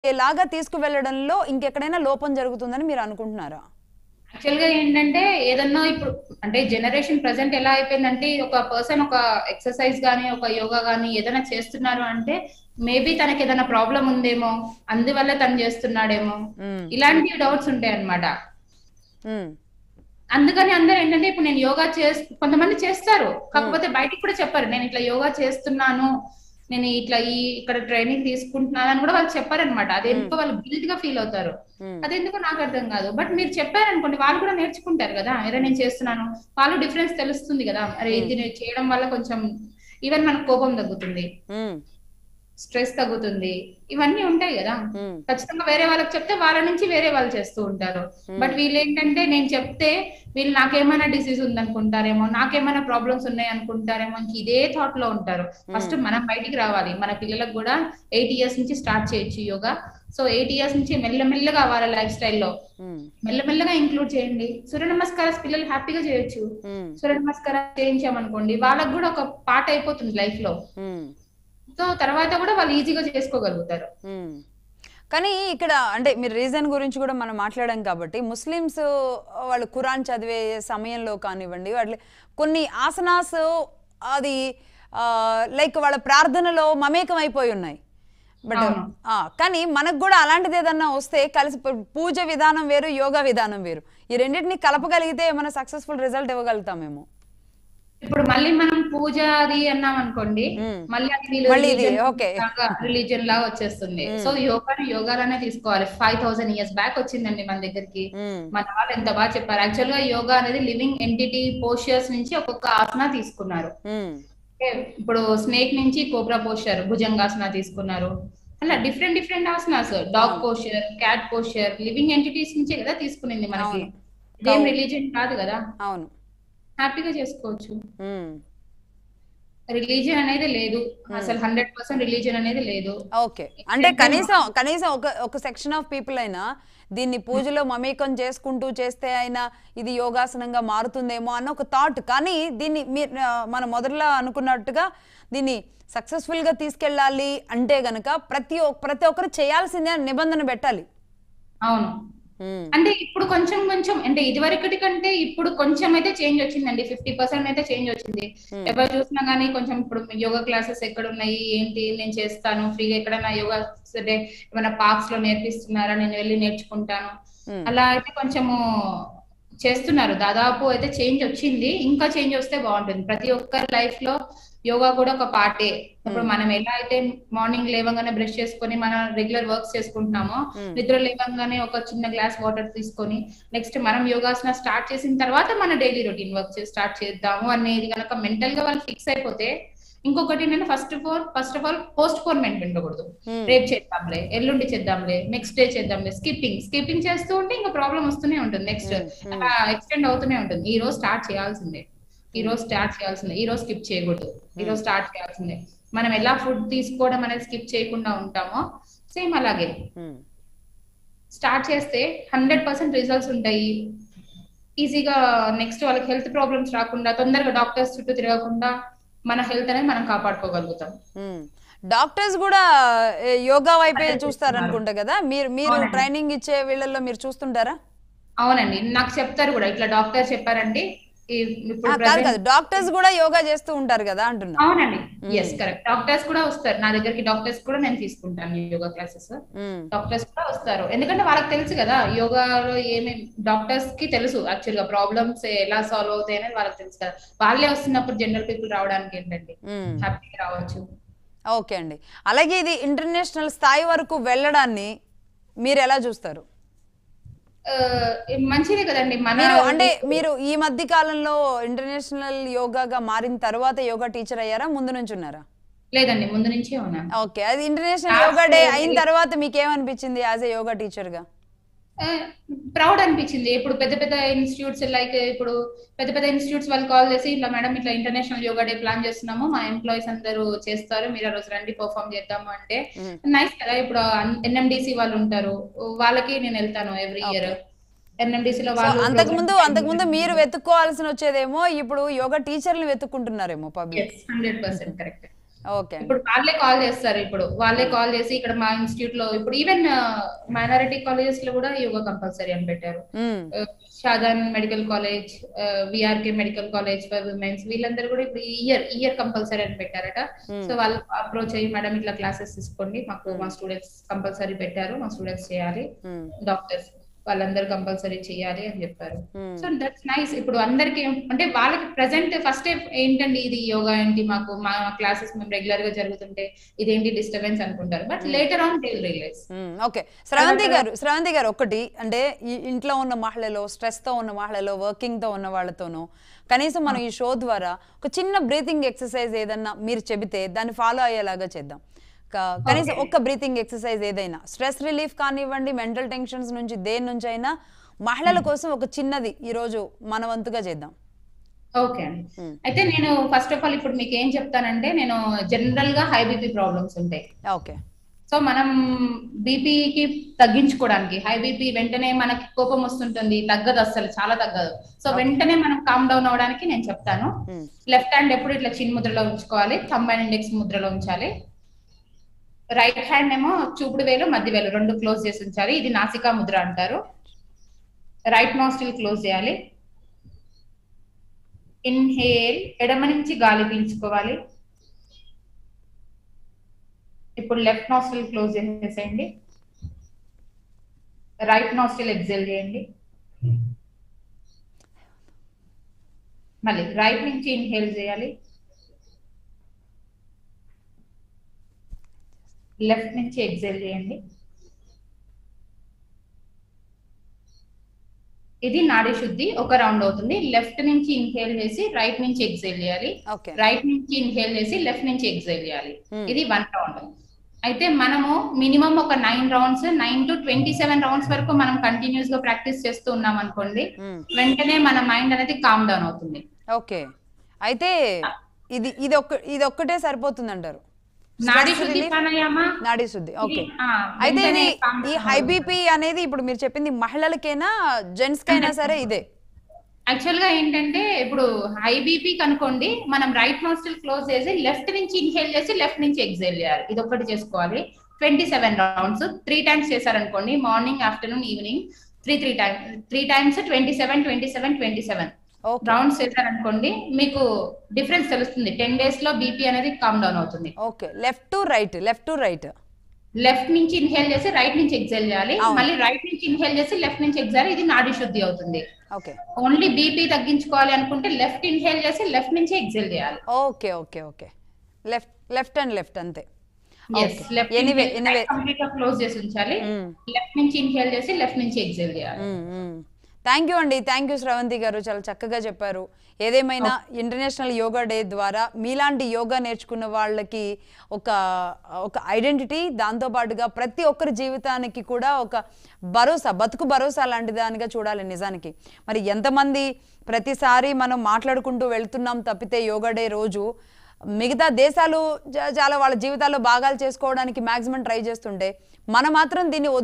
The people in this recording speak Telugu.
లాగా తీసుకువెళ్ళడంలో ఇంకెక్కడైనా లోపం జరుగుతుందని మీరు అనుకుంటున్నారా యాక్చువల్ గా ఏంటంటే ఏదన్నా ఇప్పుడు అంటే జనరేషన్ ప్రజెంట్ ఎలా అయిపోయిందంటే ఒక పర్సన్ ఒక ఎక్సర్సైజ్ గానీ ఒక యోగా గానీ ఏదైనా చేస్తున్నారు అంటే మేబీ తనకి ఏదైనా ప్రాబ్లం ఉందేమో అందువల్ల తను చేస్తున్నాడేమో మ్మ్. ఇలాంటి డౌట్స్ ఉంటాయి అన్నమాట మ్మ్. అందుకని అందరూ ఏంటంటే ఇప్పుడు నేను యోగా చేస్ కొంతమంది చేస్తారు కాకపోతే బయటికి కూడా చెప్పారు నేను ఇట్లా యోగా చేస్తున్నాను నేను ఇట్లా ఈ ఇక్కడ ట్రైనింగ్ తీసుకుంటున్నాను అని కూడా వాళ్ళు చెప్పారనమాట అది ఎందుకో వాళ్ళు గిల్ట్ గా ఫీల్ అవుతారు మ్మ్. అదెందుకో నాకు అర్థం కాదు బట్ మీరు చెప్పారనుకోండి వాళ్ళు కూడా నేర్చుకుంటారు కదా ఏదో నేను చేస్తున్నాను వాళ్ళు డిఫరెన్స్ తెలుస్తుంది కదా అరే ఇది నేను చేయడం వల్ల కొంచెం ఈవెన్ మనకు కోపం తగ్గుతుంది మ్మ్. స్ట్రెస్ తగ్గుతుంది ఇవన్నీ ఉంటాయి కదా మ్మ్. ఖచ్చితంగా వేరే వాళ్ళకి చెప్తే వాళ్ళ నుంచి వేరే వాళ్ళు చేస్తూ ఉంటారు బట్ వీళ్ళు ఏంటంటే నేను చెప్తే వీళ్ళు నాకేమైనా డిసీజ్ ఉందనుకుంటారేమో నాకేమైనా ప్రాబ్లమ్స్ ఉన్నాయి అనుకుంటారేమో ఇంక ఇదే థాట్ లో ఉంటారు ఫస్ట్ మనం బయటికి రావాలి మన పిల్లలకు కూడా ఎయిట్ ఇయర్స్ నుంచి స్టార్ట్ చేయొచ్చు యోగా సో ఎయిట్ ఇయర్స్ నుంచి మెల్లమెల్లగా వాళ్ళ లైఫ్ స్టైల్లో మ్మ్. మెల్లమెల్లగా ఇంక్లూడ్ చేయండి సూర్య నమస్కారాలు పిల్లలు హ్యాపీగా చేయొచ్చు మ్మ్. సూర్య నమస్కారాలు చేయించామనుకోండి వాళ్ళకు కూడా ఒక పార్ట్ అయిపోతుంది లైఫ్ లో మ్మ్. సో తర్వాత కూడా వాళ్ళు ఈజీగా చేసుకోగలుగుతారు మ్మ్. కానీ ఇక్కడ అంటే మీరు రీజన్ గురించి కూడా మనం మాట్లాడాం కాబట్టి ముస్లిమ్స్ వాళ్ళు ఖురాన్ చదివే సమయంలో కానివ్వండి వాటి కొన్ని ఆసనాస్ అది లైక్ వాళ్ళ ప్రార్థనలో మమేకం అయిపోయి ఉన్నాయి బట్ అవును. కానీ మనకు కూడా అలాంటిది ఏదన్నా వస్తే కలిసి పూ- పూజ విధానం వేరు యోగా విధానం వేరు ఈ రెండింటిని కలపగలిగితే ఏమైనా సక్సెస్ఫుల్ రిజల్ట్ ఇవ్వగలుగుతామేమో ఇప్పుడు మళ్ళీ మనం పూజ అది అన్నాం అనుకోండి మ్మ్. మళ్ళీ అది మళ్ళీ ఇది, okay. రిలీజియన్ లాగా వచ్చేస్తుంది సో యోగాని యోగాలోనే తీసుకోవాలి ఫైవ్ థౌసండ్ ఇయర్స్ బ్యాక్ వచ్చిందండి మన దగ్గరికి మ్మ్. మన వాళ్ళు ఎంత బాగా చెప్పారు యాక్చువల్ గా యోగా అనేది లివింగ్ ఎంటిటీ పోస్చర్స్ నుంచి ఒక్కొక్క ఆసన తీసుకున్నారు మ్మ్. Okay, ఇప్పుడు స్నేక్ నుంచి కోబ్రా పోస్చర్ భుజంగాసన తీసుకున్నారు అలా different different asanas dog posture cat posture living entities నుంచే కదా తీసుకునింది మనకి అవును. ఇదేం రిలీజియన్ కాదు కదా అవును హ్యాపీగా చేసుకోవచ్చు మ్మ్. రిలీజియన్ అనేది లేదు అసలు హండ్రెడ్ పర్సెంట్ రిలీజియన్ అనేది లేదు ఓకే అంటే కనీసం కనీసం ఒక ఒక సెక్షన్ ఆఫ్ పీపుల్ అయినా దీన్ని పూజలో మమేకం చేసుకుంటూ చేస్తే అయినా ఇది యోగాసనంగా మారుతుందేమో అన్న ఒక థాట్ కానీ దీన్ని మీరు ఆ, మనం మొదట్లో అనుకున్నట్టుగా దీన్ని సక్సెస్ఫుల్ గా తీసుకెళ్ళాలి అంటే గనక ప్రతి ఒ- ప్రతి ఒక్కరు చేయాల్సిందే అని నిబంధన పెట్టాలి అవును ఉమ్, అంటే ఇప్పుడు కొంచెం కొంచెం అంటే ఇదివరకటి కంటే ఇప్పుడు కొంచెం అయితే చేంజ్ వచ్చిందండి ఫిఫ్టీ పర్సెంట్ అయితే చేంజ్ వచ్చింది ఎవరు చూసినా గానీ కొంచెం ఇప్పుడు యోగా క్లాసెస్ ఎక్కడ ఉన్నాయి ఏంటి నేను చేస్తాను ఫ్రీగా ఎక్కడైనా యోగా అంటే ఏమైనా పార్క్స్ లో నేర్పిస్తున్నారా నేను వెళ్ళి నేర్చుకుంటాను ఉమ్, అలా అయితే కొంచెము చేస్తున్నారు దాదాపు అయితే చేంజ్ వచ్చింది ఇంకా చేంజ్ వస్తే బాగుంటుంది ప్రతి ఒక్కరి లైఫ్ లో యోగా కూడా ఒక పార్టే ఇప్పుడు మనం ఎలా అయితే మార్నింగ్ లేవగానే బ్రష్ చేసుకొని మన రెగ్యులర్ వర్క్స్ చేసుకుంటున్నామో Hmm. నిద్ర లేవగానే ఒక చిన్న గ్లాస్ వాటర్ తీసుకొని నెక్స్ట్ మనం యోగాసన స్టార్ట్ చేసిన తర్వాత మన డైలీ రొటీన్ వర్క్ స్టార్ట్ చేద్దాము అనేది కనుక మెంటల్ గా వాళ్ళు ఫిక్స్ అయిపోతే ఇంకొకటి ఏంటంటే first of all first of all postponement ఉండకూడదు Hmm. రేపు చేద్దాంలే ఎల్లుండి చేద్దాంలే నెక్స్ట్ డే చేద్దాంలే స్కిప్పింగ్ స్కిప్పింగ్ చేస్తూ ఉంటే ఇంకా ప్రాబ్లం వస్తూనే ఉంటుంది నెక్స్ట్ Hmm. అలా ఎక్స్టెండ్ అవుతూనే ఉంటుంది ఈ రోజు స్టార్ట్ చేయాల్సిందే ఈ రోజు స్టార్ట్ చేయాల్సిందే ఈ రోజు స్కిప్ చేయకూడదు ఈ రోజు స్టార్ట్ చేయాల్సిందే మనం ఎలా ఫుడ్ తీసుకోవడం అనేది స్కిప్ చేయకుండా ఉంటామో సేమ్ అలాగే ఉమ్, స్టార్ట్ చేస్తే హండ్రెడ్ పర్సెంట్ రిజల్ట్స్ ఉంటాయి ఈజీగా నెక్స్ట్ వాళ్ళకి హెల్త్ ప్రాబ్లమ్స్ రాకుండా తొందరగా డాక్టర్స్ చుట్టూ తిరగకుండా మన హెల్త్ అనేది మనం కాపాడుకోగలుగుతాం ఉమ్. డాక్టర్స్ కూడా ఏ, యోగా వైపే చూస్తారనుకుంటా కదా మీరు మీరు అవునండి. ట్రైనింగ్ ఇచ్చే వీళ్ళల్లో మీరు చూస్తుంటారా అవునండి నాకు చెప్తారు కూడా ఇట్లా డాక్టర్ చెప్పారండి ఈ- ఆ, ఇప్పుడు కాదు present- కాదు డాక్టర్స్ కూడా యోగా చేస్తూ ఉంటారు కదా అంటున్నా అవునండి ఎస్ కరెక్ట్ డాక్టర్స్ కూడా వస్తారు నా దగ్గరికి డాక్టర్స్ కూడా నేను తీసుకుంటాను యోగా క్లాసెస్ ఉమ్, డాక్టర్స్ కూడా వస్తారు ఎందుకంటే వాళ్ళకి తెలుసు కదా యోగాలో ఏమేమి డాక్టర్స్ కి తెలుసు యాక్చువల్ గా ప్రాబ్లమ్స్ ఎలా సాల్వ్ అవుతాయి అనేది వాళ్ళకి తెలుసు కదా వాళ్ళే వస్తున్నప్పుడు జనరల్ పీపుల్ రావడానికి ఏంటండి ఉమ్. హ్యాపీగా రావచ్చు ఓకే అండి అలాగే ఇది ఇంటర్నేషనల్ స్థాయి వరకు వెళ్ళడాన్ని మీరు ఎలా చూస్తారు ఆ, మంచిదే కదండి మన మీరు అంటే మీరు ఈ మధ్య కాలంలో ఇంటర్నేషనల్ యోగాగా మారిన తర్వాత యోగా టీచర్ అయ్యారా ముందు నుంచి ఉన్నారా లేదండి ముందు నుంచే ఉన్నాను ఓకే అది ఇంటర్నేషనల్ యోగా డే అయిన తర్వాత మీకు ఏమనిపించింది యాజ్ ఏ యోగా టీచర్ గా ప్రౌడ్ అనిపించింది ఇప్పుడు పెద్ద పెద్ద ఇన్స్టిట్యూట్స్ లైక్ ఇప్పుడు పెద్ద పెద్ద ఇన్స్టిట్యూట్స్ వాళ్ళు కాల్ చేసి ఇట్లా మేడం ఇట్లా ఇంటర్నేషనల్ యోగా డే ప్లాన్ చేస్తున్నాము మా ఎంప్లాయీస్ అందరూ చేస్తారు మీరు ఆ రోజు రండి పర్ఫామ్ చేద్దాము అంటే మ్మ్. నైస్ కదా ఇప్పుడు ఎన్ఎండిసి వాళ్ళు ఉంటారు వాళ్ళకి నేను వెళ్తాను ఎవ్రీ ఇయర్ ఎన్ఎండిసి లో సో వాళ్ళు అంతకు ముందు అంతకు ముందు మీరు వెతుక్కోవాల్సిన వచ్చేదేమో ఇప్పుడు యోగా టీచర్లు వెతుక్కుంటున్నారేమో public hundred percent correct okay అండి ఇప్పుడు వాళ్ళే కాల్ చేస్తారు ఇప్పుడు వాళ్ళే కాల్ చేసి ఇక్కడ మా ఇన్స్టిట్యూట్ లో ఇప్పుడు ఈవెన్ మైనారిటీ కాలేజెస్ లో కూడా యోగా కంపల్సరీ అని పెట్టారు మ్మ్. Shadan medical college VRK medical college for womens వీళ్ళందరూ కూడా ఇప్పుడు ఇయర్ ఇయర్ కంపల్సరీ అని పెట్టారట Hmm. సో వాళ్ళు అప్రోచ్ అయ్యి మేడం ఇట్లా క్లాసెస్ తీసుకోండి మాకు మా స్టూడెంట్స్ కంపల్సరీ పెట్టారు మా స్టూడెంట్స్ చేయాలి మ్మ్. డాక్టర్స్ వాళ్ళందరూ కంపల్సరీ చేయాలి అని చెప్పారు మ్మ్. సో దట్స్ నైస్ ఇప్పుడు అందరికి ఏం- అంటే వాళ్ళకి ప్రెసెంట్ ఫస్ట్ ఏంటండి ఇది యోగా ఏంటి మాకు మా క్లాసెస్ మేము రెగ్యులర్ గా జరుగుతుంటే ఇదేంటి డిస్టర్బెన్స్ అనుకుంటారు but later on they realise మ్మ్. ఓకే స్రవంతి గారు స్రవంతి గారు ఒకటి అంటే ఈ ఇంట్లో ఉన్న మహిళలు స్ట్రెస్ తో ఉన్న మహిళలు వర్కింగ్ తో ఉన్న వాళ్ళతోనూ కనీసం మనం ఈ షో ద్వారా ఒక చిన్న బ్రీతింగ్ ఎక్సర్సైజ్ ఏదన్నా మీరు చెబితే దాన్ని ఫాలో అయ్యేలాగా చేద్దాం క- కనీసం ఒక్క బ్రీతింగ్ ఎక్సర్సైజ్ ఏదైనా స్ట్రెస్ రిలీఫ్ కానివ్వండి మెంటల్ టెన్షన్స్ నుంచి దేని నుంచి అయినా మహిళల కోసం ఒక చిన్నది ఈ రోజు మన వంతుగా చేద్దాం ఓకే అండి Hmm. అయితే నేను ఫస్ట్ ఆఫ్ ఆల్ ఇప్పుడు మీకు ఏం చెప్తానంటే నేను జనరల్ గా హై బీపీ ప్రాబ్లమ్స్ ఉంటాయి ఓకే సో మనం బీపీకి తగ్గించుకోవడానికి హై బీపీ వెంటనే మనకి కోపం వస్తుంటుంది తగ్గదు అస్సలు చాలా తగ్గదు సో వెంటనే మనం కామ్ డౌన్ అవడానికి నేను చెప్తాను మ్మ్. లెఫ్ట్ హ్యాండ్ ఎప్పుడు ఇట్లా చిన్ ముద్రలో ఉంచుకోవాలి థంబ్ అండ్ ఇండెక్స్ ముద్రలో ఉంచాలి రైట్ హ్యాండ్ ఏమో చూపుడు వేలు మధ్య వేలు రెండు క్లోజ్ చేసి ఉంచాలి ఇది నాసికా ముద్ర అంటారు రైట్ నాస్టిల్ క్లోజ్ చేయాలి ఇన్హేల్ ఎడమ నుంచి గాలి పీల్చుకోవాలి ఇప్పుడు లెఫ్ట్ నాస్టిల్ క్లోజ్ చేసేసేయండి రైట్ నాస్టిల్ ఎగ్జేల్ చేయండి మళ్ళీ రైట్ నుంచి ఇన్హేల్ చేయాలి లెఫ్ట్ నుంచి ఎగ్జేల్ చేయండి ఇది నాడీ శుద్ధి ఒక రౌండ్ అవుతుంది లెఫ్ట్ నుంచి ఇన్హేల్ చేసి రైట్ నుంచి ఎగ్జేల్ చేయాలి ఓకే రైట్ నుంచి ఇన్హేల్ చేసి లెఫ్ట్ నుంచి ఎగ్జైల్ చేయాలి Hmm. ఇది వన్ రౌండ్ అయితే మనము మినిమం ఒక nine rounds nine to twenty seven rounds వరకు మనం కంటిన్యూస్ గా ప్రాక్టీస్ చేస్తూ ఉన్నాం అనుకోండి మ్మ్. వెంటనే మన మైండ్ అనేది కామ్ డౌన్ అవుతుంది ఓకే అయితే ఇది ఇది ఒక్క ఇది ఒక్కటే సరిపోతుంది అంటారు నాడీ శుద్ధి ప్రాణాయామ నాడీ శుద్ధి ఓకే ఆ, అయితే ఇది వెంటనే calm ఈ down హై అవుతుంది. బీపీ అనేది ఇప్పుడు మీరు చెప్పింది మహిళలకైనా జెంట్స్ కైనా సరే ఇదే యాక్చువల్ గా ఏంటంటే ఇప్పుడు హై బీపీ కనుకోండి మనం రైట్ నోస్టిల్ క్లోజ్ చేసి లెఫ్ట్ నుంచి ఇన్హేల్ చేసి లెఫ్ట్ నుంచి ఎగ్జైల్ చేయాలి ఇది ఒకటి చేసుకోవాలి twenty seven rounds three times చేశారనుకోండి morning afternoon evening three three times three times twenty seven twenty seven twenty seven okay rounds చేశారనుకోండి మీకు డిఫరెన్స్ తెలుస్తుంది టెన్ డేస్ లో బీపీ అనేది కామ్ డౌన్ అవుతుంది okay left to right left to right left నుంచి ఇన్హేల్ చేసి రైట్ నుంచి ఎగ్జైల్ చేయాలి అవును. మళ్ళీ రైట్ నుంచి ఇన్హేల్ చేసి లెఫ్ట్ నుంచి ఎగ్జైల్ ఇది నాడీ శుద్ధి అవుతుంది ఓకే ఓన్లీ బీపీ తగ్గించుకోవాలి అనుకుంటే లెఫ్ట్ ఇన్హేల్ చేసి లెఫ్ట్ నుంచి ఎగ్జైల్ చేయాలి okay okay okay left left and left అంతే లెఫ్ట్ ఎనీవే ఎనీవే కంప్లీట్ గా క్లోజ్ చేసి ఉంచాలి లెఫ్ట్ నుంచి ఇన్హేల్ చేసి లెఫ్ట్ నుంచి ఎగ్జైల్ చేయాలి థ్యాంక్ యూ అండి థ్యాంక్ యూ శ్రవంతి గారు చాలా చక్కగా చెప్పారు ఏదేమైనా ఇంటర్నేషనల్ యోగా డే ద్వారా మీలాంటి యోగా నేర్చుకున్న వాళ్ళకి ఒక ఒక ఐడెంటిటీ దాంతోపాటుగా ప్రతి ఒక్కరి జీవితానికి కూడా ఒక భరోసా బతుకు భరోసా లాంటి దానిగా చూడాలి నిజానికి మరి ఎంతమంది ప్రతిసారి మనం మాట్లాడుకుంటూ వెళ్తున్నాం తప్పితే యోగా డే రోజు మిగతా దేశాలు చా- చాలా వాళ్ళ జీవితాల్లో భాగాలు చేసుకోవడానికి మాక్సిమం ట్రై చేస్తుంటే మనం మాత్రం దీన్ని